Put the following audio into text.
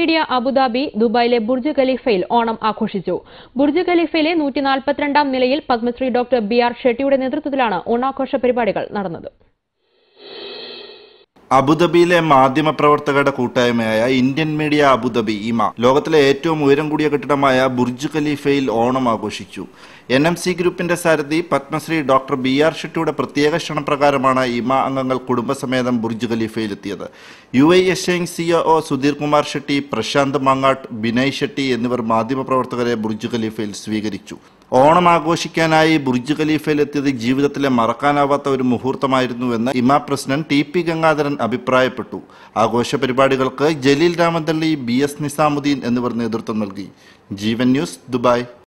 media Abu Dhabi ദുബായിലെ Burj ഖലീഫയിൽ ഓണം ആഘോഷിച്ചു ബുർജ് ഖലീഫയിലെ നൂറ്റി നാൽപ്പത്തിരണ്ടാം നിലയിൽ പത്മശ്രീ ഡോക്ടർ ബി ആർ ഷെട്ടിയുടെ നേതൃത്വത്തിലാണ് ഓണാഘോഷ പരിപാടികൾ നടന്നത് അബുദാബിയിലെ മാധ്യമപ്രവർത്തകരുടെ കൂട്ടായ്മയായ ഇന്ത്യൻ മീഡിയ അബുദാബി ഇമ ലോകത്തിലെ ഏറ്റവും ഉയരം കൂടിയ കെട്ടിടമായ ബുർജ് ഖലീഫയിൽ ഓണം ആഘോഷിച്ചു എൻ എം സി ഗ്രൂപ്പിന്റെ സാരഥി പത്മശ്രീ ഡോക്ടർ ബി ആർ ഷെട്ടിയുടെ പ്രത്യേക ക്ഷണപ്രകാരമാണ് ഇമ അംഗങ്ങൾ കുടുംബസമേതം ബുർജ് ഖലീഫയിലെത്തിയത് U I S I COO Sudheer Kumar Shetty Prashanth Mangat Binay Shetty എന്നിവർ മാധ്യമപ്രവർത്തകരെ ബുർജ് ഖലീഫയിൽ സ്വീകരിച്ചു ഓണം ആഘോഷിക്കാനായി ബുർജ് ഖലീഫയിലെത്തിയത് ജീവിതത്തിലെ മറക്കാനാവാത്ത ഒരു മുഹൂർത്തമായിരുന്നുവെന്ന് ഇമാ പ്രസിഡന്റ് ടി പി ഗംഗാധരൻ അഭിപ്രായപ്പെട്ടു ആഘോഷ പരിപാടികൾക്ക് ജലീൽ രാമന്തള്ളി ബി എസ് നിസാമുദ്ദീൻ എന്നിവർ നേതൃത്വം നൽകി ജീവൻ ന്യൂസ് ദുബായ്